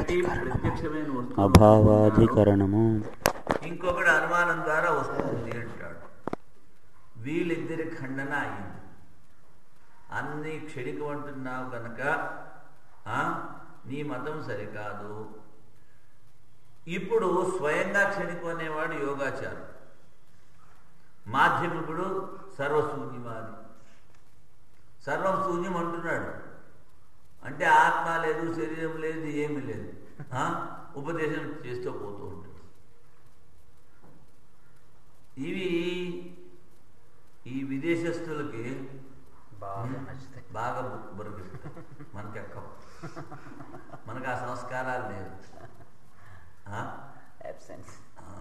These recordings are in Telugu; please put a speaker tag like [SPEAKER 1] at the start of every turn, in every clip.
[SPEAKER 1] ఒకటి ప్రత్యక్షమైన వస్తువు
[SPEAKER 2] అభావాధికరణము
[SPEAKER 1] ఇంకొకటి అనుమానం ద్వారా వస్తుంది అంటాడు వీళ్ళిద్దరి ఖండన అయింది అన్ని క్షణికం అంటున్నావు కనుక ఆ, నీ మతం సరికాదు ఇప్పుడు స్వయంగా క్షణికం అనేవాడు యోగాచారం మాధ్యమికుడు సర్వశూన్యవాది సర్వం శూన్యం అంటున్నాడు అంటే ఆత్మ లేదు శరీరం లేదు ఏమీ లేదు ఆ? ఉపదేశం చేస్తూ పోతూ ఉంటాడు ఇవి ఈ విదేశస్తులకి
[SPEAKER 3] బాగా నచ్చుతాయి
[SPEAKER 1] బాగా బురగిస్తాయి మనకి ఎక్కవు మనకు ఆ సంస్కారాలు లేవు ఆ?
[SPEAKER 3] అబ్సెన్స్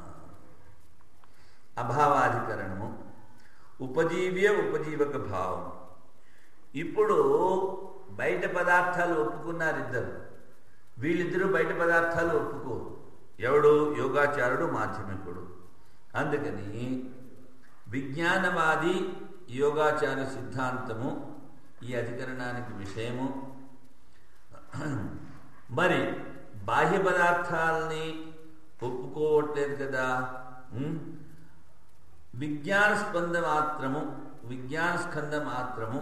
[SPEAKER 1] అభావాధికరణము ఉపజీవ్య ఉపజీవక భావం ఇప్పుడు బయట పదార్థాలు ఒప్పుకున్నారు ఇద్దరు వీళ్ళిద్దరూ బయట పదార్థాలు ఒప్పుకోరు ఎవడు యోగాచారుడు మాధ్యమికుడు అందుకని విజ్ఞానవాది యోగాచార సిద్ధాంతము ఈ అధికరణానికి విషయము మరి బాహ్య పదార్థాలని ఒప్పుకోవట్లేదు కదా ఉం? విజ్ఞాన స్పంద మాత్రము విజ్ఞాన స్కంద మాత్రము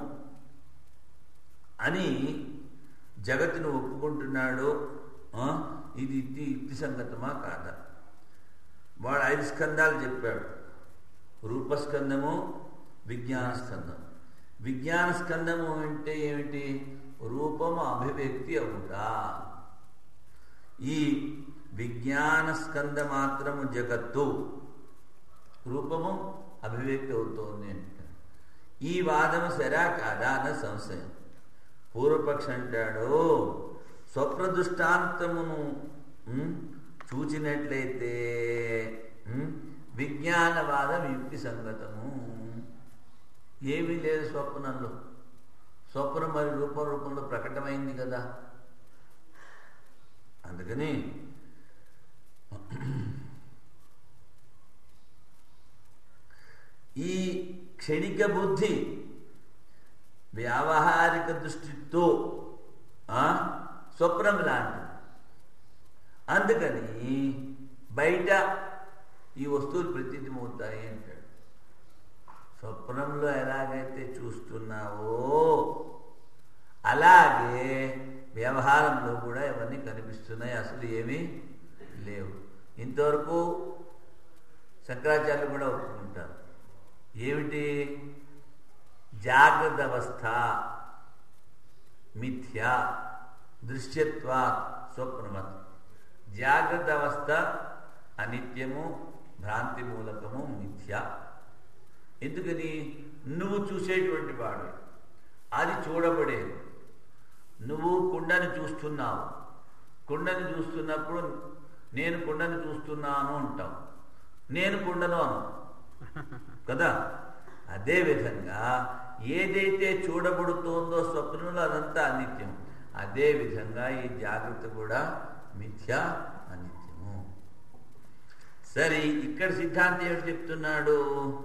[SPEAKER 1] అని జగత్తును ఒప్పుకుంటున్నాడు ఆ? ఇది ఇది యుక్తి సంగతమా కాదా వాడు ఐదు స్కందాలు చెప్పాడు రూపస్కందము విజ్ఞాన స్కందం విజ్ఞాన స్కందము అంటే ఏమిటి రూపము అభివ్యక్తి అవుతా ఈ విజ్ఞాన స్కంద మాత్రము జగత్తు రూపము అభివ్యక్తి అవుతోంది అంటే ఈ వాదము సరా కాదా అన్న సంశయం పూర్వపక్ష అంటాడు స్వప్రదృష్టాంతమును ఉం, చూచినట్లయితే ఉం, విజ్ఞానవాదం యుక్తి సంగతము ఏమీ లేదు స్వప్నంలో స్వప్నం మరి రూపం రూపంలో ప్రకటమైంది కదా అందుకని ఈ క్షణిక బుద్ధి వ్యావహారిక దృష్టితో ఆ, స్వప్నం లాంటిది అందుకని బయట ఈ వస్తువులు ప్రతీతమవుతాయి అంటాడు స్వప్నంలో ఎలాగైతే చూస్తున్నావో అలాగే వ్యవహారంలో కూడా ఇవన్నీ కనిపిస్తున్నాయి అసలు ఏమీ లేవు ఇంతవరకు శంకరాచార్యులు కూడా ఒప్పుకుంటారు ఏమిటి జాగ్రత్త అవస్థ మిథ్య దృశ్యత్వ స్వప్నమత్ జాగ్రత్త అవస్థ అనిత్యము భ్రాంతి మూలకము మిథ్య ఎందుకని నువ్వు చూసేటువంటి వాడు అది చూడబడేది నువ్వు కుండని చూస్తున్నావు కుండని చూస్తున్నప్పుడు నేను కుండని చూస్తున్నాను అంటావు నేను కుండను అను కదా అదే విధంగా ఏదైతే చూడబడుతోందో స్వప్నంలో అదంతా అనిత్యం అదే విధంగా ఈ జాగ్రత్త కూడా మిథ్య అనిత్యము సరే ఇక్కడ సిద్ధాంతం ఏమిటి చెప్తున్నాడు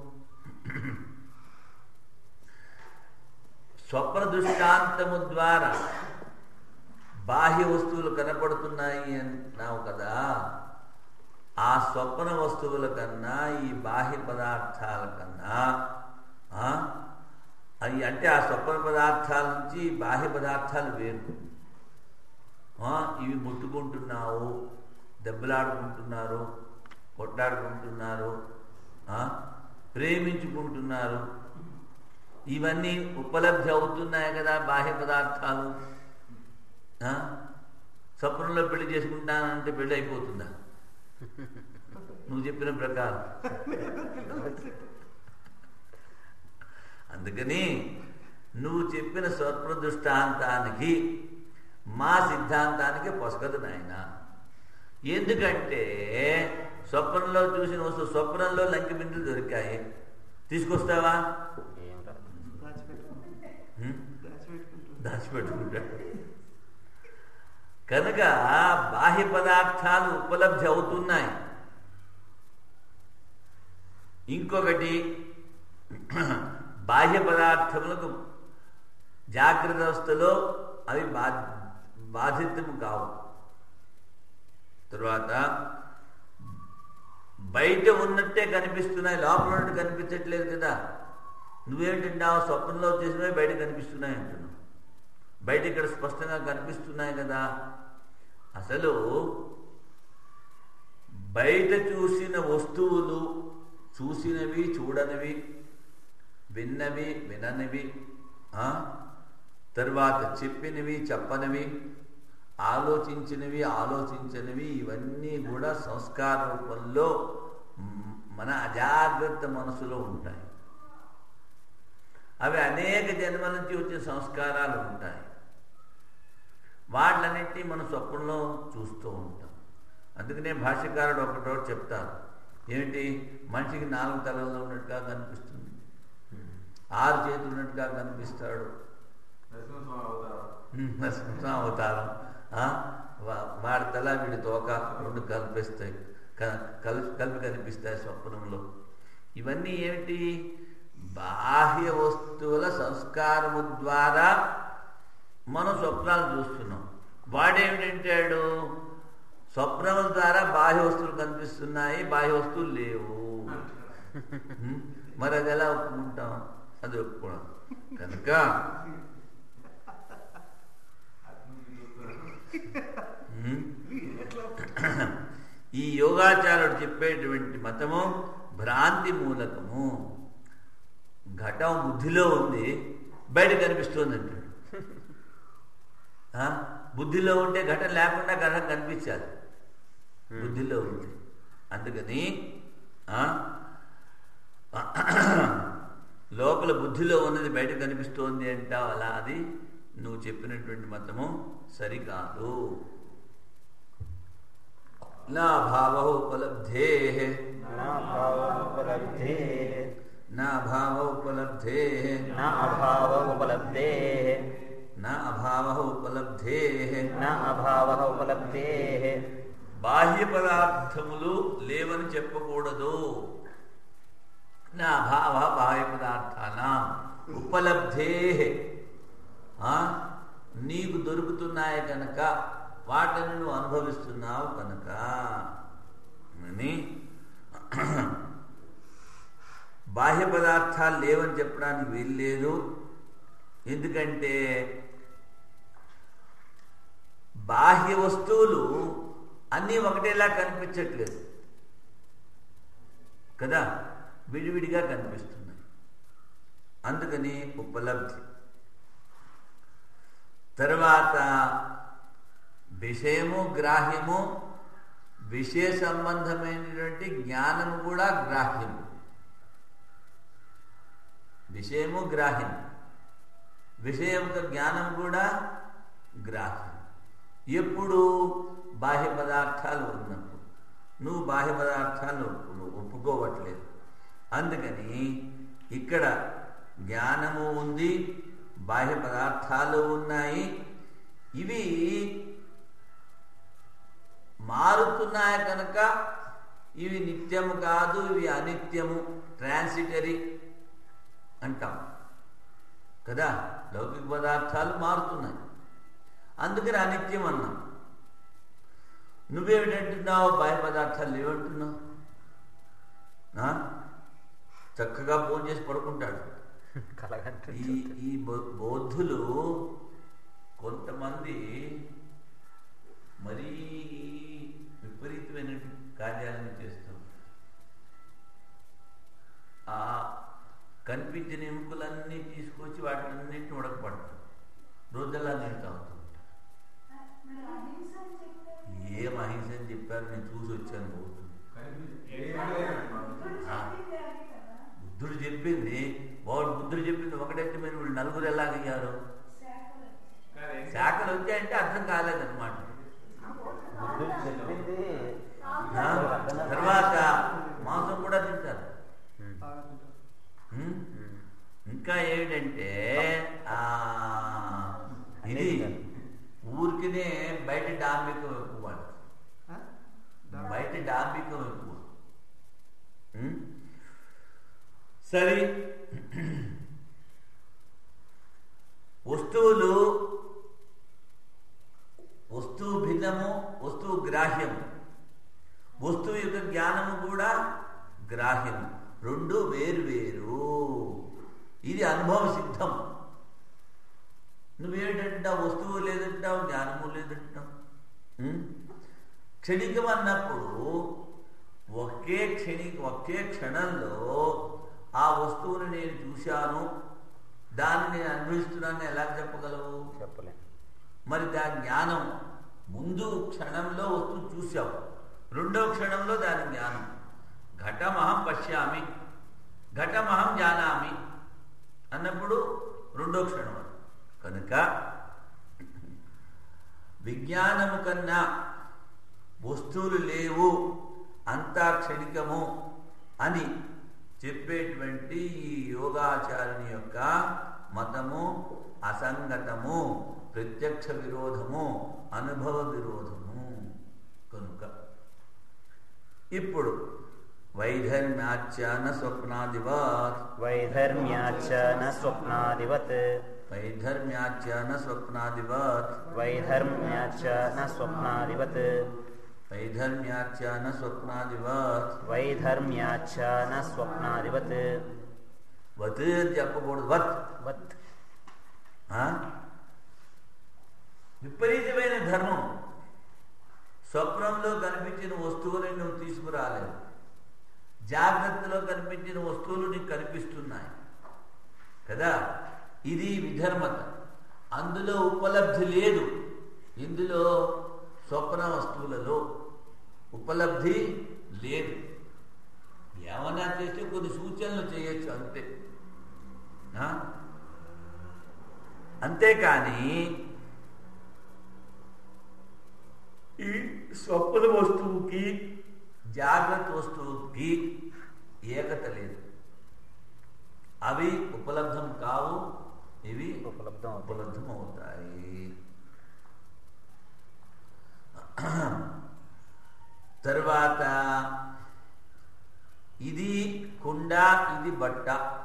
[SPEAKER 1] స్వప్న దృష్టాంతము ద్వారా బాహ్య వస్తువులు కనపడుతున్నాయి అన్నావు కదా ఆ స్వప్న వస్తువుల కన్నా ఈ బాహ్య పదార్థాల కన్నా ఆ, అవి అంటే ఆ స్వప్న పదార్థాల నుంచి బాహ్య పదార్థాలు వేరు ఆ, ఇవి ముట్టుకుంటున్నావు దెబ్బలాడుకుంటున్నారు కొట్లాడుకుంటున్నారు ఆ, ప్రేమించుకుంటున్నారు ఇవన్నీ ఉపలబ్ధి అవుతున్నాయి కదా బాహ్య పదార్థాలు ఆ? స్వప్నంలో పెళ్లి చేసుకుంటానంటే పెళ్లి అయిపోతుందా నువ్వు చెప్పిన ప్రకారం అందుకని నువ్వు చెప్పిన స్వప్న దృష్టాంతానికి మా సిద్ధాంతానికి పొసగదు నాయన ఎందుకంటే స్వప్నంలో చూసిన వస్తువు స్వప్నంలో లంకి బిందులు దొరికాయి తీసుకొస్తావా
[SPEAKER 3] ఏం రాదు
[SPEAKER 1] హ్మ్? దాచిపెట్టుకుంటాడు కనుక బాహ్య పదార్థాలు ఉపలబ్ధి అవుతున్నాయి ఇంకొకటి బాహ్య పదార్థములకు జాగ్రత్త అవస్థలో అవి బా బాధిత్యము కావు తర్వాత బయట ఉన్నట్టే కనిపిస్తున్నాయి లోపల ఉన్నట్టు కనిపించట్లేదు కదా నువ్వేంటంటావు స్వప్నంలో చేసినవి బయట కనిపిస్తున్నాయి అంటున్నావు బయట ఇక్కడ స్పష్టంగా కనిపిస్తున్నాయి కదా అసలు బయట చూసిన వస్తువులు చూసినవి చూడనివి విన్నవి విననివి ఆ? తర్వాత చెప్పినవి చెప్పనివి ఆలోచించినవి ఆలోచించనివి ఇవన్నీ కూడా సంస్కార రూపంలో మ్, మన అజాగ్రత్త మనసులో ఉంటాయి అవి అనేక జన్మల నుంచి వచ్చే సంస్కారాలు ఉంటాయి వాటిలన్నింటినీ మనం స్వప్నంలో చూస్తూ ఉంటాం అందుకనే భాష్యకారుడు ఒకటో చెప్తారు ఏమిటి మనిషికి నాలుగు తలల్లో ఉన్నట్టుగా కనిపిస్తుంది ఆరు చేతులు ఉన్నట్టుగా కనిపిస్తాడు
[SPEAKER 2] నరసింహస్వామి అవతారం
[SPEAKER 1] ఉమ్, నరసింహ అవతారం ఆ? వా- వాడి తల వీడి తోక రెండు కల్పిస్తాయి క- కలిపి కలిపి కనిపిస్తాయి స్వప్నంలో ఇవన్నీ ఏమిటి బాహ్య వస్తువుల సంస్కారము ద్వారా మనం స్వప్నాలు చూస్తున్నాం వాడేమిటంటాడు స్వప్నముల ద్వారా బాహ్య వస్తువులు కనిపిస్తున్నాయి బాహ్య వస్తువులు లేవు ఉమ్, మరి అది ఎలా ఒప్పుకుంటాం అది ఒప్పుకోవడం కనుక ఉమ్, ఈ యోగాచారుడు చెప్పేటువంటి మతము భ్రాంతి మూలకము ఘటం బుద్ధిలో ఉంది బయట కనిపిస్తుంది అంటాడు ఆ? బుద్ధిలో ఉంటే ఘటన లేకుండా ఘటన కనిపించాలి బుద్ధిలో ఉంది అందుకని ఆ? లోపల బుద్ధిలో ఉన్నది బయట కనిపిస్తోంది అంటావు అలా అది నువ్వు చెప్పినటువంటి మతము సరికాదు నా భావ ఉపలబ్ధే
[SPEAKER 3] నా భావోపలబ్ధే
[SPEAKER 1] నా భావ ఉపలబ్ధే
[SPEAKER 3] నా అభావ ఉపలబ్ధే
[SPEAKER 1] నా అభావ ఉపలబ్ధే
[SPEAKER 3] నా అభావ ఉపలబ్ధే
[SPEAKER 1] బాహ్య పదార్థములు లేవని చెప్పకూడదు నా అభావ బాహ్య పదార్థాన ఉపలబ్ధే ఆ? నీకు దొరుకుతున్నాయి కనుక వాటిని నువ్వు అనుభవిస్తున్నావు కనుక అని బాహ్య పదార్థాలు లేవని చెప్పడానికి వీల్లేదు ఎందుకంటే బాహ్య వస్తువులు అన్నీ ఒకటేలా కనిపించట్లేదు కదా విడివిడిగా కనిపిస్తున్నాయి అందుకని ఉపలబ్ధి తర్వాత విషయము గ్రాహ్యము విషయ సంబంధమైనటువంటి జ్ఞానము కూడా గ్రాహ్యము విషయము గ్రాహ్యం విషయంతో జ్ఞానం కూడా గ్రాహ్యం ఎప్పుడు బాహ్య పదార్థాలు ఉన్నప్పుడు నువ్వు బాహ్య పదార్థాలు ఒప్పు- ఒప్పుకోవట్లేదు అందుకని ఇక్కడ జ్ఞానము ఉంది బాహ్య పదార్థాలు ఉన్నాయి ఇవి మారుతున్నాయి కనుక ఇవి నిత్యము కాదు ఇవి అనిత్యము ట్రాన్సిటరీ అంటాం కదా లౌకిక పదార్థాలు మారుతున్నాయి అందుకని అనిత్యం అన్నాం నువ్వేమిటంటున్నావు బాహ్య పదార్థాలు లేవంటున్నావు ఆ? చక్కగా ఫోన్ చేసి పడుకుంటాడు
[SPEAKER 3] కలగంటే
[SPEAKER 1] ఈ ఈ బౌ- బౌద్ధులు కొంతమంది మరీ విపరీతమైన కార్యాలను చేస్తారు ఆ కనిపించిన ఎముకలన్నీ తీసుకొచ్చి వాటినన్నింటిని ఉడకపడతారు రోజుల్లా నీళ్ళు తాగుతూ ఉంటారు ఏం అహింస అని చెప్పారు నేను చూసి వచ్చాను బౌద్ధులు ఆ. బుద్ధుడు చెప్పింది వాడు బుద్ధుడు చెప్పింది ఒకటైతే మీరు వీళ్ళు నలుగురు ఎలాగయ్యారు శాఖలు వచ్చాయంటే అర్థం కాలేదన్నమాట
[SPEAKER 3] బుద్ధుడు చెప్పింది
[SPEAKER 1] ఆ? తర్వాత మాంసం కూడా తింటారు ఉం? ఇంకా ఏమిటంటే ఆ ఇది ఊరికినే బయట డాంబికం ఎక్కువ వాళ్ళకి. బయట డాంబికం ఎక్కువ ఉం? సరే వస్తువులు వస్తువు భిన్నము వస్తువు గ్రాహ్యము వస్తువు యొక్క జ్ఞానము కూడా గ్రాహ్యము రెండు వేరు వేరు ఇది అనుభవ సిద్ధం నువ్వేంటంటావు వస్తువు లేదంటావు జ్ఞానము లేదంటావు ఉం? క్షణికం అన్నప్పుడు ఒకే క్షణి ఒకే క్షణంలో ఆ వస్తువుని నేను చూశాను దాన్ని నేను అనుభవిస్తున్నాను ఎలా చెప్పగలవు
[SPEAKER 3] చెప్పలేం
[SPEAKER 1] మరి దాని జ్ఞానం ముందు క్షణంలో వస్తువు చూశావు రెండో క్షణంలో దాని జ్ఞానం ఘటమహం పశ్యామి ఘటమహం జానామి అన్నప్పుడు రెండో క్షణం అది. కనుక విజ్ఞానము కన్నా వస్తువులు లేవు అంతా క్షణికము అని చెప్పేటువంటి ఈ యోగాచారుని యొక్క మతము అసంగతము ప్రత్యక్ష విరోధము అనుభవ విరోధము కనుక ఇప్పుడు వైధర్మ్యాచ్యాన స్వప్నాదివత్
[SPEAKER 3] వైధర్మ్యాచ్చ న స్వప్నాదివత్
[SPEAKER 1] వైధర్మ్యాచ్యాన స్వప్నాదివత్
[SPEAKER 3] వైధర్మ్యాచ్చ న స్వప్నాదివత్
[SPEAKER 1] వైధర్మ్యాచ్యాన స్వప్నాదివత్
[SPEAKER 3] వైధర్మ్యాచ్చ న స్వప్నాదివత్
[SPEAKER 1] వత్ అని చెప్పకూడదు వత్
[SPEAKER 3] వత్
[SPEAKER 1] ఆ? విపరీతమైన ధర్మం స్వప్నంలో కనిపించిన వస్తువులను నువ్వు తీసుకురాలేవు జాగ్రత్తలో కనిపించిన వస్తువులు నీకు కనిపిస్తున్నాయి కదా ఇది విధర్మత అందులో ఉపలబ్ధి లేదు ఇందులో స్వప్న వస్తువులలో ఉపలబ్ధి లేదు ఏమన్నా చేస్తే కొన్ని సూచనలు చేయొచ్చు అంతే ఆ? అంతేకాని ఈ స్వప్న వస్తువుకి జాగ్రత్త వస్తువుకి ఏకత లేదు అవి ఉపలబ్ధం కావు ఇవి
[SPEAKER 3] ఉపలబ్ధం అవుతాయి
[SPEAKER 1] ఉపలబ్ధం అవుతాయి తరువాత ఇది కుండ ఇది బట్ట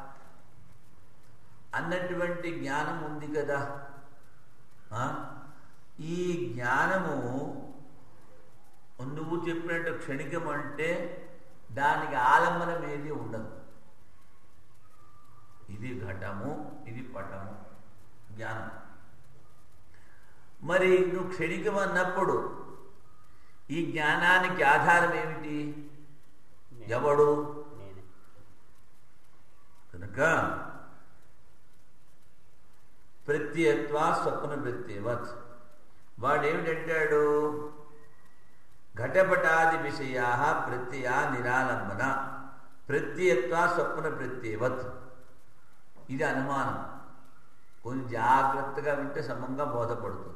[SPEAKER 1] అన్నటువంటి జ్ఞానం ఉంది కదా ఆ? ఈ జ్ఞానము నువ్వు చెప్పినట్టు క్షణికం అంటే దానికి ఆలంబనం ఏది ఉండదు ఇది ఘటము ఇది పటము జ్ఞానం మరి నువ్వు క్షణికం అన్నప్పుడు ఈ జ్ఞానానికి ఆధారం ఏమిటి
[SPEAKER 3] నేనే.
[SPEAKER 1] ఎవడు
[SPEAKER 3] నేనే
[SPEAKER 1] కనుక ప్రత్యత్వ స్వప్న ప్రత్యవత్ వాడేమిటంటాడు ఘటపటాది విషయా ప్రత్యయ నిరాలంబన ప్రత్యత్వ స్వప్న ప్రత్యవత్ ఇది అనుమానం కొంచెం జాగ్రత్తగా వింటే సమంగా బోధపడుతుంది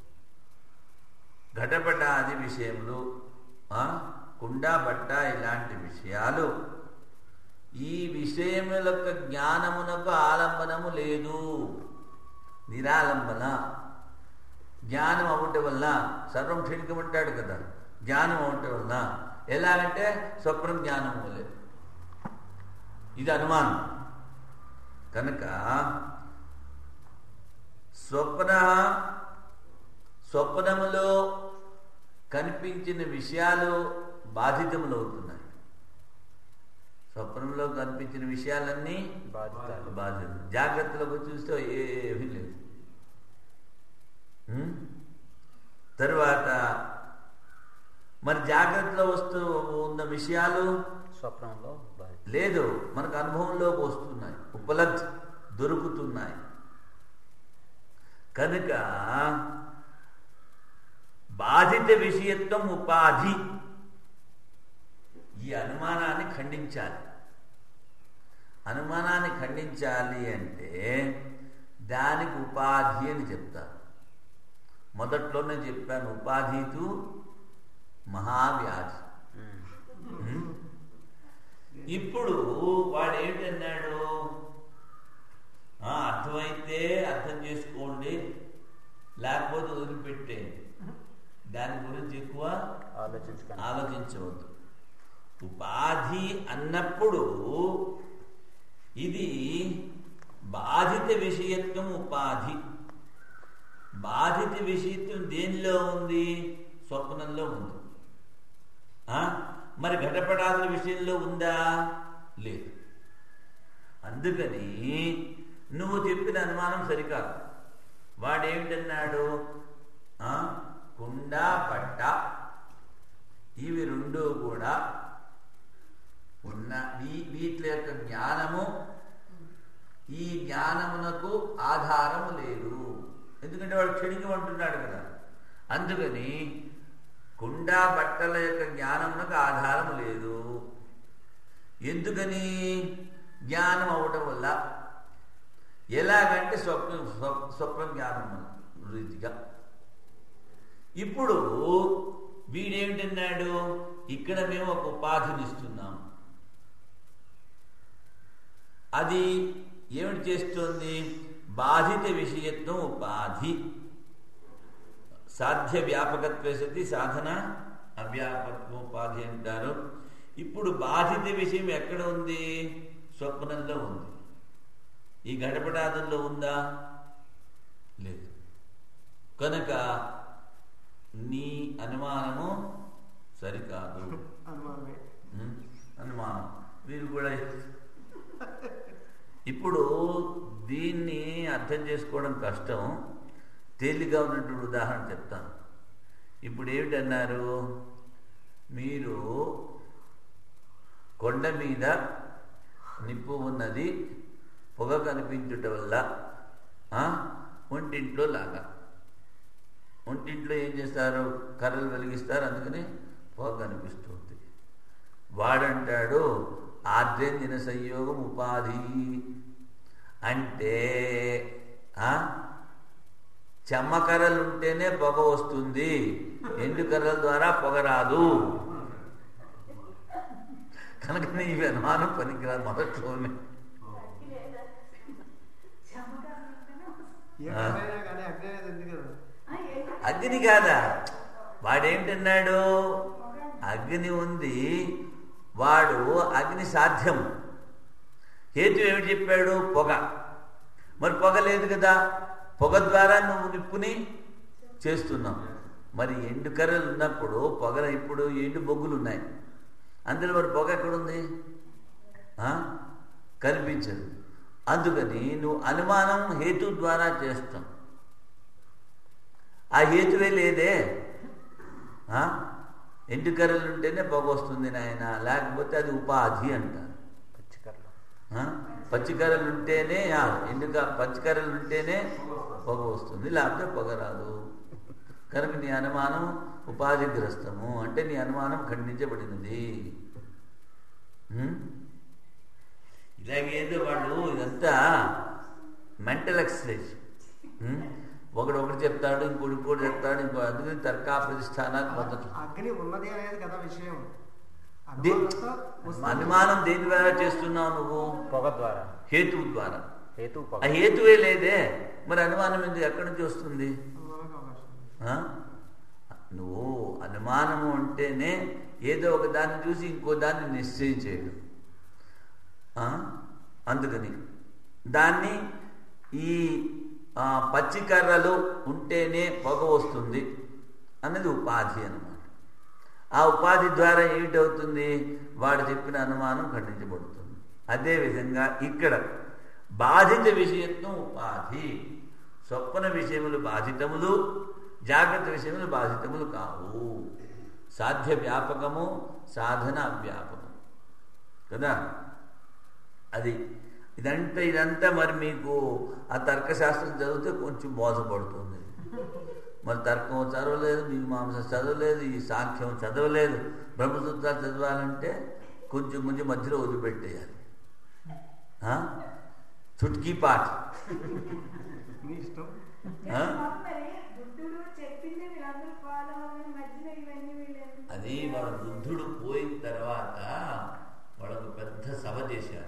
[SPEAKER 1] ఘటపటాది విషయములు ఆ, కుండ బట్ట ఇలాంటి విషయాలు ఈ విషయముల యొక్క జ్ఞానమునకు ఆలంబనము లేదు నిరాలంబన జ్ఞానం అవటం వల్ల సర్వం క్షణికం అంటాడు కదా జ్ఞానం అవటం వల్ల ఎలాగంటే స్వప్నం జ్ఞానం వలే ఇది అనుమానం కనుక స్వప్న స్వప్నములో కనిపించిన విషయాలు బాధితములు అవుతున్నాయి స్వప్నంలో కనిపించిన విషయాలన్నీ
[SPEAKER 3] బాధితాలు
[SPEAKER 1] బాధ్యత జాగ్రత్తలోకి చూస్తే ఏమీ లేదు ఉం? తరువాత మరి జాగ్రత్తలో వస్తూ ఉన్న విషయాలు
[SPEAKER 3] స్వప్నంలో బాధిత
[SPEAKER 1] లేదు మనకు అనుభవంలోకి వస్తున్నాయి ఉపలబ్ధి దొరుకుతున్నాయి కనుక బాధిత విషయత్వం ఉపాధి ఈ అనుమానాన్ని ఖండించాలి అనుమానాన్ని ఖండించాలి అంటే దానికి ఉపాధి అని చెప్తారు మొదట్లోనే చెప్పాను ఉపాధితు మహావ్యాధి
[SPEAKER 3] ఉమ్.
[SPEAKER 1] ఉం? ఇప్పుడు వాడు ఏంటన్నాడు "ఆ, అర్థమైతే అర్థం చేసుకోండి లేకపోతే వదిలిపెట్టేయండి దాని గురించి ఎక్కువ
[SPEAKER 3] ఆలోచించుకొని
[SPEAKER 1] ఆలోచించవద్దు ఉపాధి అన్నప్పుడు ఇది బాధిత విషయత్వం ఉపాధి బాధిత విషయత్వం దేనిలో ఉంది స్వప్నంలో ఉంది ఆ? మరి ఘటపటాదుల విషయంలో ఉందా లేదు అందుకని నువ్వు చెప్పిన అనుమానం సరికాదు వాడేమిటన్నాడు ఆ? కుండ పట్ట ఇవి రెండు కూడా ఉన్న వీ- వీటి యొక్క జ్ఞానము ఈ జ్ఞానమునకు ఆధారము లేదు ఎందుకంటే వాడు క్షణికం అంటున్నాడు కదా అందుకని కుండ బట్టల యొక్క జ్ఞానమునకు ఆధారం లేదు ఎందుకని జ్ఞానం అవటం వల్ల ఎలాగంటే స్వప్న స్వప్- స్వప్న జ్ఞానం రీతిగా ఇప్పుడు వీడేమిటన్నాడు ఇక్కడ మేము ఒక ఉపాధిని ఇస్తున్నాం అది ఏమిటి చేస్తుంది బాధిత విషయత్వం ఉపాధి సాధ్య వ్యాపకత్వ సతి సాధన అవ్యాపకత్వ ఉపాధి అంటారు ఇప్పుడు బాధిత విషయం ఎక్కడ ఉంది స్వప్నంలో ఉంది ఈ గడపడాదంలో ఉందా లేదు కనుక నీ అనుమానము సరికాదు
[SPEAKER 4] అనుమానమే
[SPEAKER 1] ఉం? అనుమానం మీరు కూడా ఇప్పుడు దీన్ని అర్థం చేసుకోవడం కష్టం తేలిగ్గా ఉన్నటువంటి ఉదాహరణ చెప్తాను ఇప్పుడు ఏమిటన్నారు మీరు కొండ మీద నిప్పు ఉన్నది పొగ కనిపించుట వల్ల ఆ, ఒంటింట్లో లాగా ఒంటింట్లో ఏం చేస్తారు కర్రలు వెలిగిస్తారు అందుకని పొగ కనిపిస్తుంది వాడంటాడు ఆర్ద్రేందిన సంయోగం ఉపాధి అంటే ఆ చెమ్మకర్రలు ఉంటేనే పొగ వస్తుంది ఎండు కర్రల ద్వారా పొగ రాదు కనుక నీ అనుమానం పనికిరాదు మొదట్లోనే
[SPEAKER 4] ఏ పనైనా కానీ అగ్ని అనేది ఉంది కదా
[SPEAKER 1] అగ్ని కాదా వాడేంటన్నాడు అగ్ని ఉంది వాడు అగ్ని సాధ్యం హేతు ఏమిటి చెప్పాడు పొగ మరి పొగ లేదు కదా పొగ ద్వారా నువ్వు నిప్పుని చేస్తున్నావు మరి ఎండు కర్రలు ఉన్నప్పుడు పొగ ఇప్పుడు ఎండు బొగ్గులు ఉన్నాయి అందులో మరి పొగ ఎక్కడుంది ఆ? కనిపించదు అందుకని నువ్వు అనుమానం హేతు ద్వారా చేస్తాం ఆ హేతువే లేదే ఆ? ఎండు కర్రలు ఉంటేనే పొగ వస్తుంది నాయన లేకపోతే అది ఉపాధి అంటారు
[SPEAKER 3] పచ్చికర్రలు
[SPEAKER 1] ఆ? పచ్చికర్రలు ఉంటేనే ఆ, ఎండుక పచ్చికర్రలు ఉంటేనే పొగ వస్తుంది లేకపోతే పొగ రాదు కనుక నీ అనుమానం ఉపాధిగ్రస్తము అంటే నీ అనుమానం ఖండించబడినది ఉం? ఇలాగేదో వాళ్ళు ఇదంతా మెంటల్ ఎక్సర్సైజ్ ఉం? ఒకడు ఒకటి చెప్తాడు ఇంకోటి ఇంకోటి చెప్తాడు ఇంకో అందుకని తర్కా ప్రతిష్టానాలు మొదటి
[SPEAKER 4] అగ్ని ఉన్నది అనేది కదా విషయం
[SPEAKER 1] దే-
[SPEAKER 4] అనుమానంతో వస్తుంది.
[SPEAKER 1] అనుమానం దేని ద్వారా చేస్తున్నావు నువ్వు
[SPEAKER 3] పొగ ద్వారా
[SPEAKER 1] హేతువు ద్వారా
[SPEAKER 3] హేతు
[SPEAKER 1] ఆ
[SPEAKER 3] పొగ
[SPEAKER 1] హేతువే లేదే మరి అనుమానం ఎందుకు ఎక్కడి నుంచి వస్తుంది
[SPEAKER 4] అనుమానానికి అవకాశం ఉంది.
[SPEAKER 1] ఆ? నువ్వు అనుమానము అంటేనే ఏదో ఒక దాన్ని చూసి ఇంకో దాన్ని నిశ్చయం చేయడం ఆ? అందుకని దాన్ని ఈ ఆ, పచ్చి కర్రలు ఉంటేనే పొగ వస్తుంది అన్నది ఉపాధి అన్నమాట ఆ ఉపాధి ద్వారా ఏమిటవుతుంది వాడు చెప్పిన అనుమానం ఖండించబడుతుంది అదేవిధంగా ఇక్కడ బాధిత విషయత్వం ఉపాధి స్వప్న విషయములు బాధితములు జాగ్రత్త విషయములు బాధితములు కావు సాధ్య వ్యాపకము సాధన అవ్యాపకము కదా అది ఇదంతా ఇదంతా మరి మీకు ఆ తర్కశాస్త్రం చదివితే కొంచెం మోసపడుతుంది మరి తర్కం చదవలేదు మీమాంస చదవలేదు ఈ సాంఖ్యం చదవలేదు బ్రహ్మసూత్రాలు చదవాలంటే కొంచెం కొంచెం మధ్యలో వదిలిపెట్టేయాలి ఆ? చుట్కీ పాట
[SPEAKER 4] మీ ఇష్టం
[SPEAKER 1] ఆ?
[SPEAKER 5] మరి బుద్ధుడు చెప్పింది వీళ్ళందరూ ఫాలో అవ్వని మధ్యలో ఇవన్నీ వీళ్ళు
[SPEAKER 1] అది వాడు బుద్ధుడు పోయిన తర్వాత వాళ్ళకు పెద్ద సభ చేశారు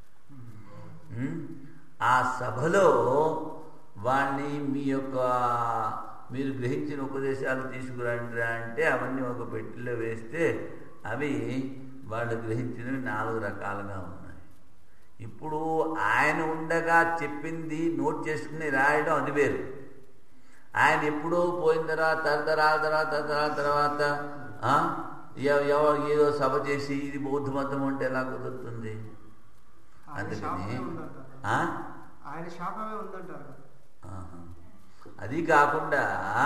[SPEAKER 1] ఉమ్, ఆ సభలో వాణ్ణి మీ యొక్క మీరు గ్రహించిన ఉపదేశాలు తీసుకురండి అంటే అవన్నీ ఒక పెట్టెలో వేస్తే అవి వాళ్ళు గ్రహించినవి నాలుగు రకాలుగా ఉన్నాయి ఇప్పుడు ఆయన ఉండగా చెప్పింది నోట్ చేసుకుని రాయడం అది వేరు ఆయన ఎప్పుడో పోయిన తర్వాత తరతరాల తర్వాత తరతరాల తర్వాత ఆ, ఎవ- ఎవ- ఏదో సభ చేసి ఇది బౌద్ధ మతం అంటే ఎలా కుదురుతుంది
[SPEAKER 4] ఆయన
[SPEAKER 1] అందుకని
[SPEAKER 4] శాపమే ఉందంటారు
[SPEAKER 1] ఆ?
[SPEAKER 4] ఆయన శాపమే ఉందంటారు కదా.
[SPEAKER 1] ఆహా. అది కాకుండా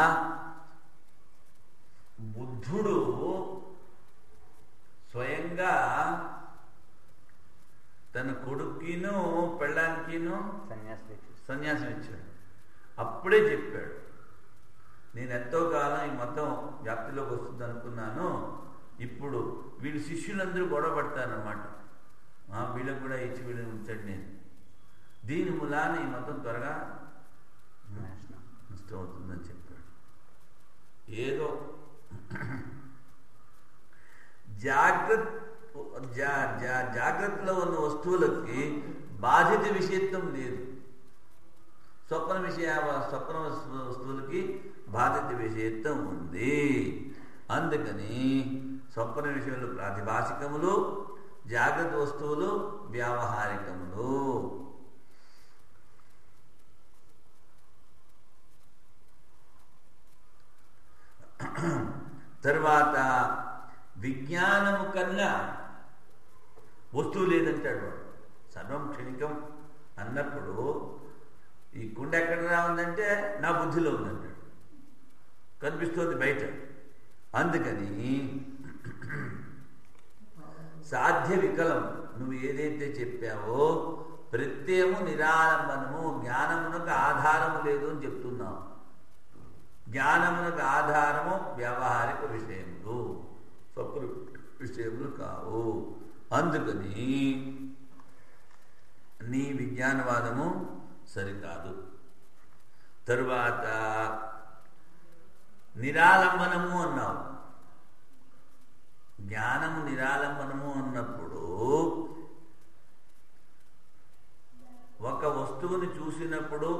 [SPEAKER 1] బుద్ధుడు స్వయంగా తన కొడుక్కిను పెళ్ళానికిను
[SPEAKER 3] సన్యాసి దీక్ష
[SPEAKER 1] సన్యాసం ఇచ్చాడు అప్పుడే చెప్పాడు నేను ఎంతో కాలం ఈ మతం వ్యాప్తిలోకి వస్తుంది అనుకున్నాను ఇప్పుడు వీళ్ళు శిష్యులందరూ గొడవ పడతారనమాట వీళ్ళకి కూడా ఇచ్చి వీళ్ళని ఉంచండి నేను దీని మూలాన ఈ మతం త్వరగా
[SPEAKER 3] నాశనం
[SPEAKER 1] నష్టం అవుతుందని చెప్పాడు ఏదో జాగ్రత్త జా జా జాగ్రత్తలో ఉన్న వస్తువులకి బాధిత విషయత్వం లేదు స్వప్న విషయ స్వప్న వస్తు- వస్తువులకి బాధిత విషయత్వం ఉంది అందుకని స్వప్న విషయంలో ప్రాతిభాషికములు జాగ్రత్త వస్తువులు వ్యావహారికములు తర్వాత విజ్ఞానము కన్నా వస్తువు లేదంటాడు వాడు సర్వం క్షణికం అన్నప్పుడు ఈ కుండ ఎక్కడ రా ఉందంటే నా బుద్ధిలో ఉందంటాడు కనిపిస్తోంది బయట అందుకని సాధ్య వికలం నువ్వు ఏదైతే చెప్పావో ప్రత్యయము నిరాలంబనము జ్ఞానమునకు ఆధారము లేదు అని చెప్తున్నావు జ్ఞానమునకు ఆధారము వ్యావహారిక విషయములు స్వప్న విషయములు కావు అందుకని నీ విజ్ఞానవాదము సరికాదు తరువాత నిరాలంబనము అన్నావు జ్ఞానము నిరాలంబనము అన్నప్పుడు ఒక వస్తువుని చూసినప్పుడు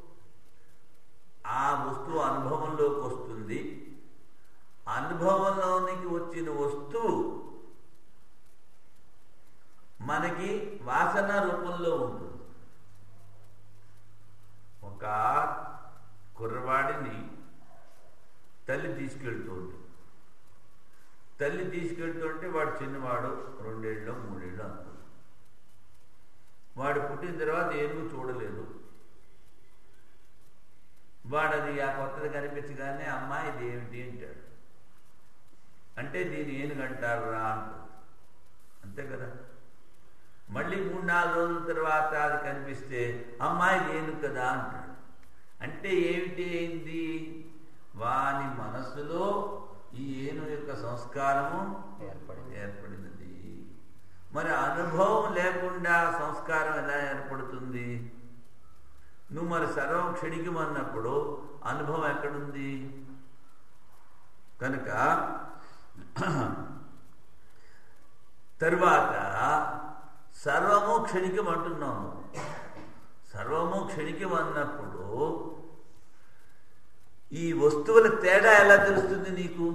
[SPEAKER 1] ఆ వస్తువు అనుభవంలోకి వస్తుంది అనుభవంలోనికి వచ్చిన వస్తువు మనకి వాసన రూపంలో ఉంటుంది ఒక కుర్రవాడిని తల్లి తీసుకెళ్తుంది తల్లి తీసుకెళ్తుంటే వాడు చిన్నవాడు రెండేళ్ళు మూడేళ్ళు అనుకో వాడు పుట్టిన తర్వాత ఏనుగు చూడలేదు వాడు అది ఆ కొత్తది కనిపించగానే అమ్మాయి ఇది ఏమిటి అంటాడు అంటే దీని ఏనుగంటారా అంటాడు అంతే కదా మళ్ళీ మూడు నాలుగు రోజుల తర్వాత అది కనిపిస్తే అమ్మాయి ఏనుగు కదా అంటాడు అంటే ఏమిటి అయింది వాని మనస్సులో ఈ ఏను యొక్క సంస్కారము
[SPEAKER 3] ఏర్పడింది
[SPEAKER 1] ఏర్పడినది మరి అనుభవం లేకుండా సంస్కారం ఎలా ఏర్పడుతుంది నువ్వు మరి సర్వం క్షణికమన్నప్పుడు అనుభవం ఎక్కడుంది కనుక తరువాత సర్వము క్షణికం అంటున్నాము సర్వము క్షణికం అన్నప్పుడు ఈ వస్తువుల తేడా ఎలా తెలుస్తుంది నీకు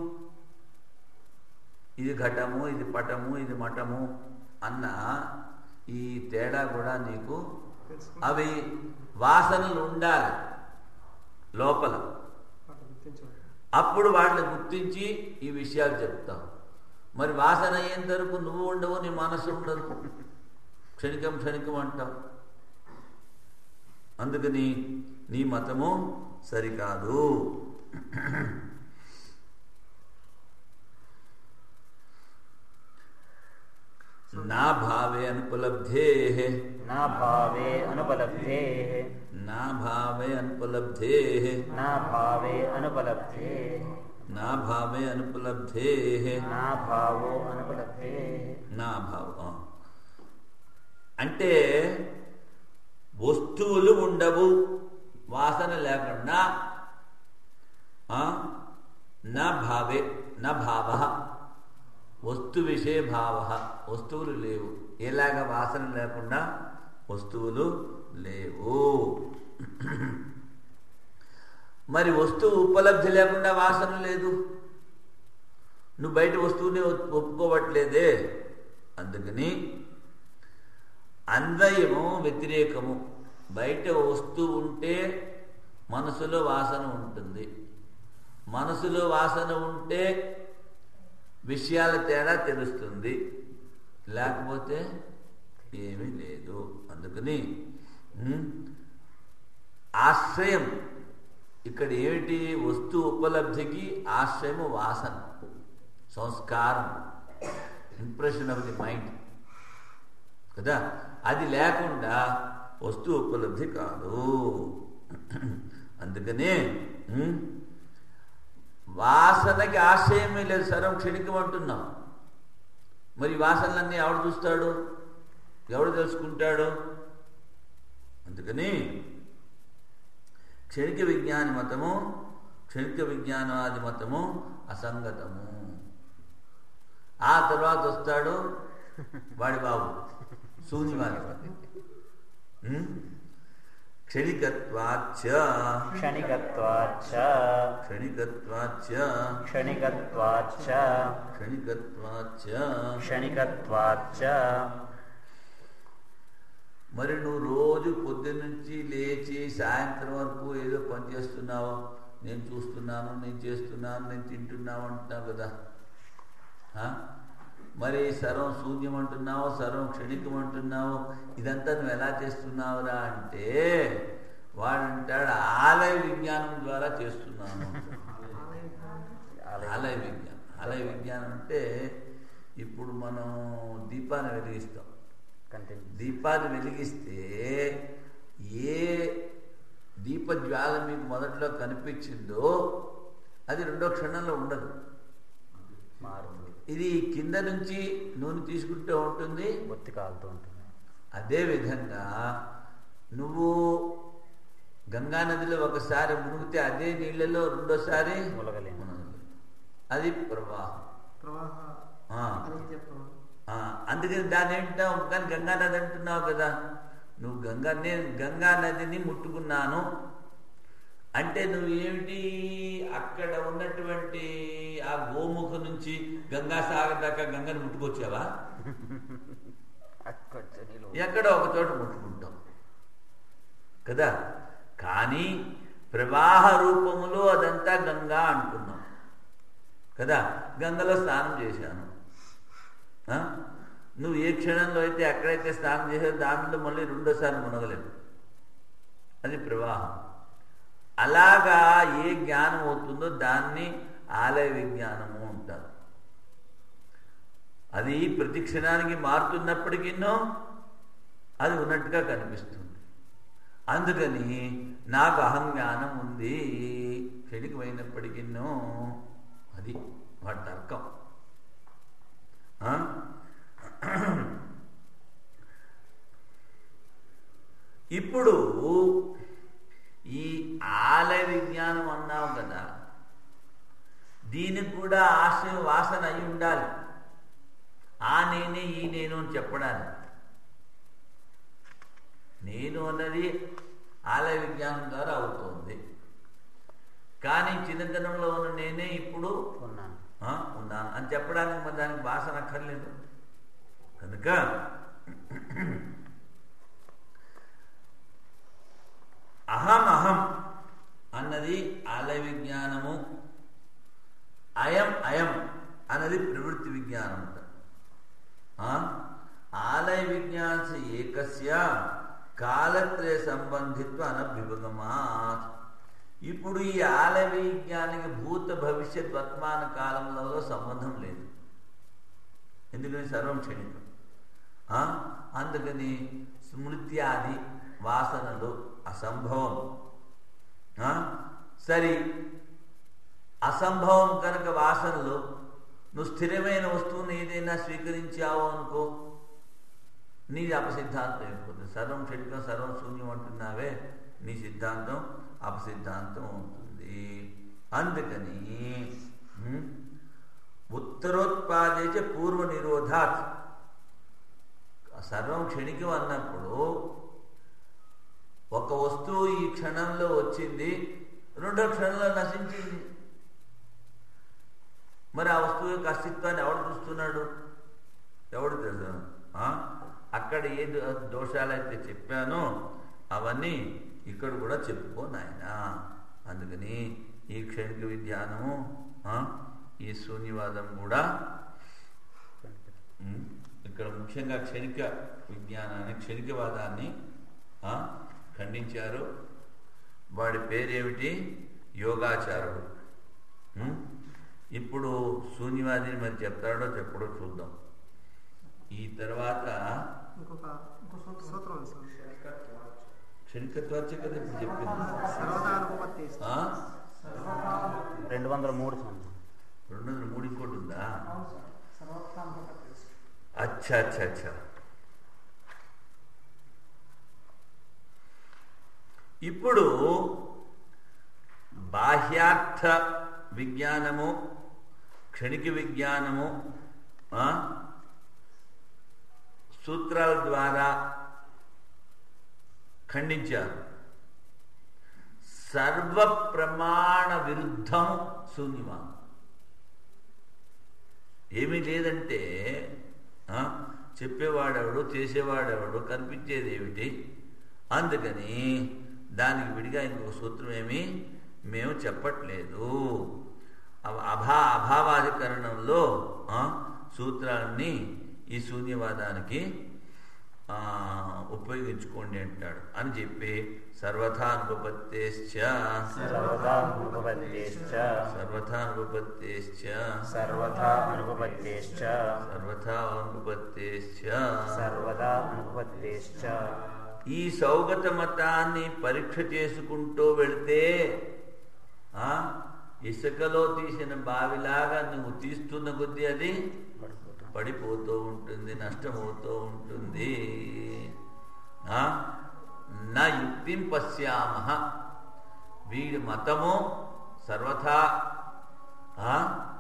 [SPEAKER 1] ఇది ఘటము ఇది పటము ఇది మఠము అన్న ఈ తేడా కూడా నీకు
[SPEAKER 4] తెలుసుకుంటే
[SPEAKER 1] అవి వాసనలు ఉండాలి లోపల
[SPEAKER 4] వాటిని గుర్తించవచ్చు
[SPEAKER 1] అప్పుడు వాటిని గుర్తించి ఈ విషయాలు చెప్తాం మరి వాసన అయ్యేంత వరకు నువ్వు ఉండవు నీ మనసు ఉండదు క్షణికం క్షణికం అంటావు అందుకని నీ మతము సరికాదు నా భావే అనుపలబ్ధే
[SPEAKER 3] నా భావే అనుపలబ్ధే
[SPEAKER 1] నా భావే అనుపలబ్ధే
[SPEAKER 3] నా భావే అనుపలబ్ధే
[SPEAKER 1] నా భావే అనుపలబ్ధే
[SPEAKER 3] నా భావో అనుపలబ్ధే
[SPEAKER 1] నా భావం అంటే వస్తువులు ఉండవు వాసన లేకుండా ఆ, నా భావే నా భావ వస్తు విషయ భావ వస్తువులు లేవు ఎలాగ వాసన లేకుండా వస్తువులు లేవు మరి వస్తువు ఉపలబ్ధి లేకుండా వాసన లేదు నువ్వు బయట వస్తువుని ఒప్- ఒప్పుకోవట్లేదే అందుకని అన్వయము వ్యతిరేకము బయట వస్తువు ఉంటే మనసులో వాసన ఉంటుంది మనసులో వాసన ఉంటే విషయాల తేడా తెలుస్తుంది లేకపోతే ఏమీ లేదు అందుకని ఉమ్, ఆశ్రయం ఇక్కడ ఏమిటి వస్తు ఉపలబ్ధికి ఆశ్రయము వాసన సంస్కారం ఇంప్రెషన్ ఆఫ్ ది మైండ్ కదా అది లేకుండా వస్తు ఉపలబ్ధి కాదు అందుకనే ఉమ్, వాసనకి ఆశ్రయమే లేదు సర్వం క్షణికం అంటున్నాం మరి వాసనలన్నీ ఎవడు చూస్తాడు ఎవడు తెలుసుకుంటాడు అందుకని క్షణిక విజ్ఞాని మతము క్షణిక విజ్ఞానాది మతము అసంగతము ఆ తర్వాత వస్తాడు వాడి బాబు శూన్యవాది ఉం? క్షణికత్వాచ్చ
[SPEAKER 3] క్షణికత్వాచ్చ
[SPEAKER 1] క్షణికత్వాచ్చ
[SPEAKER 3] క్షణికత్వాచ్చ
[SPEAKER 1] క్షణికత్వాచ్చ
[SPEAKER 3] క్షణికత్వాచ్చ
[SPEAKER 1] మరి నువ్వు రోజు పొద్దున్న నుంచి లేచి సాయంత్రం వరకు ఏదో పని చేస్తున్నావు నేను చూస్తున్నాను నేను చేస్తున్నాను నేను తింటున్నావు అంటున్నావు కదా ఆ? మరి సర్వం శూన్యం అంటున్నావు సర్వం క్షణికం అంటున్నావు ఇదంతా నువ్వు ఎలా చేస్తున్నావురా అంటే వాడంటాడు ఆలయ విజ్ఞానం ద్వారా చేస్తున్నాను ఆలయ విజ్ఞానం ఆలయ విజ్ఞానం అంటే ఇప్పుడు మనం దీపాన్ని వెలిగిస్తాం
[SPEAKER 3] కంటిన్యూ
[SPEAKER 1] దీపాన్ని వెలిగిస్తే ఏ దీపజ్వాల మీకు మొదట్లో కనిపించిందో అది రెండో క్షణంలో ఉండదు
[SPEAKER 3] మారుతుంది
[SPEAKER 1] ఇది కింద నుంచి నూనె తీసుకుంటూ ఉంటుంది
[SPEAKER 3] ఒత్తి కాలుతూ ఉంటుంది
[SPEAKER 1] అదే విధంగా నువ్వు గంగా నదిలో ఒకసారి మునిగితే అదే నీళ్ళలో రెండోసారి
[SPEAKER 3] మునగలేము.
[SPEAKER 1] మునగలేము. అది ప్రవాహం
[SPEAKER 4] ప్రవాహ
[SPEAKER 1] ఆ.
[SPEAKER 4] అనిత్య ప్రవాహం
[SPEAKER 1] ఆ, అందుకని దాన్ని ఏంటావు కానీ గంగా నది అంటున్నావు కదా నువ్వు గంగా నేను గంగా నదిని ముట్టుకున్నాను అంటే నువ్వు ఏమిటి అక్కడ ఉన్నటువంటి ఆ గోముఖ నుంచి గంగా సాగర్ దాకా గంగని ముట్టుకొచ్చావా
[SPEAKER 3] అక్కడొచ్చే నీళ్ళు
[SPEAKER 1] ఎక్కడో ఒక చోట ముట్టుకుంటాం కదా కానీ ప్రవాహ రూపములో అదంతా గంగా అంటున్నాం కదా గంగలో స్నానం చేశాను ఆ? నువ్వు ఏ క్షణంలో అయితే ఎక్కడైతే స్నానం చేసావో దాంట్లో మళ్ళీ రెండోసారి మునగలేవు అది ప్రవాహం అలాగా ఏ జ్ఞానం అవుతుందో దాన్ని ఆలయ విజ్ఞానము అంటారు అది ప్రతి క్షణానికి మారుతున్నప్పటికీనో అది ఉన్నట్టుగా కనిపిస్తుంది అందుకని నాకు అహంజ్ఞానం ఉంది క్షణికమైనప్పటికీనో అది వాటి తర్కం ఆ? ఇప్పుడు ఈ ఆలయ విజ్ఞానం అన్నావు కదా దీనికి కూడా ఆశయం వాసన అయి ఉండాలి ఆ నేనే ఈ నేను అని చెప్పడానికి నేను అన్నది ఆలయ విజ్ఞానం ద్వారా అవుతోంది కానీ చిన్నతనంలో ఉన్న నేనే ఇప్పుడు
[SPEAKER 3] ఉన్నాను
[SPEAKER 1] ఆ, ఉన్నాను అని చెప్పడానికి మరి దానికి వాసన అక్కర్లేదు కనుక అహం అహం అన్నది ఆలయ విజ్ఞానము అయం అయం అన్నది ప్రవృత్తి విజ్ఞానం అంట. ఆ? ఆలయ విజ్ఞాన ఏకస్య కాలత్రయ సంబంధిత్వ అనభ్యుపగమాత్ ఇప్పుడు ఈ ఆలయ విజ్ఞానికి భూత భవిష్యత్ వర్తమాన కాలంలో సంబంధం లేదు ఎందుకని సర్వం క్షణికం ఆ? అందుకని స్మృత్యాది వాసనలు అసంభవం ఆ? సరి అసంభవం కనుక వాసనలు నువ్వు స్థిరమైన వస్తువుని ఏదైనా స్వీకరించావు అనుకో నీది అపసిద్ధాంతం అయిపోతుంది సర్వం క్షణికం సర్వం శూన్యం అంటున్నావే నీ సిద్ధాంతం అపసిద్ధాంతం అవుతుంది అందుకని ఉమ్, ఉత్తరోత్పాదేచ పూర్వ నిరోధాత్ సర్వం క్షణికం అన్నప్పుడు ఒక వస్తువు ఈ క్షణంలో వచ్చింది రెండో క్షణంలో నశించింది మరి ఆ వస్తువు యొక్క అస్తిత్వాన్ని ఎవడు చూస్తున్నాడు ఎవడు తెలుసు ఆ? అక్కడ ఏ దో- దోషాలైతే చెప్పానో అవన్నీ ఇక్కడ కూడా చెప్పుకో నాయన అందుకని ఈ క్షణిక విజ్ఞానము ఆ? ఈ శూన్యవాదం కూడా ఉమ్, ఇక్కడ ముఖ్యంగా క్షణిక విజ్ఞానాన్ని క్షణికవాదాన్ని ఆ, ఖండించారు వాడి పేరేమిటి యోగాచారుడు ఉమ్, ఇప్పుడు శూన్యవాదిని మరి చెప్తాడో చెప్పడో చూద్దాం ఈ తర్వాత
[SPEAKER 4] ఇంకొక ఇంకో సూత్రం ఉంది స్వామి
[SPEAKER 1] క్షణికత్వాచే కదా ఇప్పుడు చెప్పింది
[SPEAKER 4] సర్వదా అనుపత్తి
[SPEAKER 1] ఆ?
[SPEAKER 3] రెండు వందల మూడు స్వామి
[SPEAKER 1] రెండు వందల మూడు ఇంకోటి ఉందా అచ్చా అచ్చా అచ్చా ఇప్పుడు బాహ్యార్థ విజ్ఞానము క్షణిక విజ్ఞానము ఆ, సూత్రాల ద్వారా ఖండించారు సర్వ ప్రమాణ విరుద్ధం శూన్యవాదం ఏమీ లేదంటే ఆ, చెప్పేవాడెవడు చేసేవాడెవడు కనిపించేది ఏమిటి అందుకని దానికి విడిగా ఇంకొక సూత్రం ఏమి మేము చెప్పట్లేదు అవ- అభా అభావాధికరణంలో ఆ, సూత్రాన్ని ఈ శూన్యవాదానికి ఆ, ఉపయోగించుకోండి అంటాడు అని చెప్పి సర్వథా అనుపత్తేశ్చ
[SPEAKER 3] సర్వదా అనుపపత్తేశ్చ
[SPEAKER 1] సర్వథా అనుపత్తేశ్చ
[SPEAKER 3] సర్వదా అనుపపత్తేశ్చ
[SPEAKER 1] సర్వథా అనుపత్తేశ్చ
[SPEAKER 3] సర్వదా అనుపపత్తేశ్చ
[SPEAKER 1] ఈ సౌగత మతాన్ని పరీక్ష చేసుకుంటూ వెళితే ఆ ఇసుకలో తీసిన బావిలాగా నువ్వు తీస్తున్న కొద్దీ అది
[SPEAKER 3] పడిపోతాం
[SPEAKER 1] పడిపోతూ ఉంటుంది నష్టమవుతూ ఉంటుంది ఆ? నా యుక్తిం పశ్యామ వీడి మతము సర్వథా ఆ?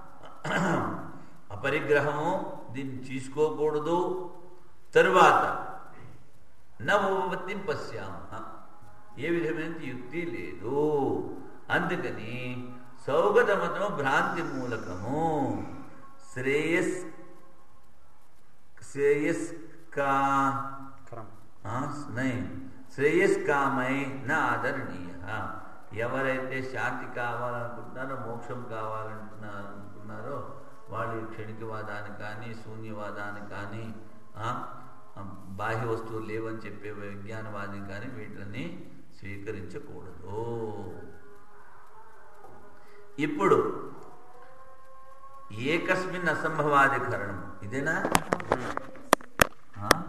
[SPEAKER 1] అపరిగ్రహము దీన్ని తీసుకోకూడదు తరువాత నవోపత్తిం పశ్యామ ఏ విధమైన యుక్తి లేదు అందుకని సౌగత మతము భ్రాంతి మూలకము శ్రేయస్ శ్రేయస్ కా
[SPEAKER 3] క్రమం
[SPEAKER 1] ఆ, నై శ్రేయస్ కామై నా ఆదరణీయ ఎవరైతే శాంతి కావాలనుకుంటున్నారో మోక్షం కావాలంటున్నారు అనుకుంటున్నారో వాళ్ళు ఈ క్షణికవాదాన్ని కానీ శూన్యవాదాన్ని కానీ ఆ, ఆ, బాహ్య వస్తువులు లేవని చెప్పే విజ్ఞానవాదిని కానీ వీటిని స్వీకరించకూడదు ఇప్పుడు ఏకస్మిన్ అసంభవాధికరణం ఇదేనా ఆ?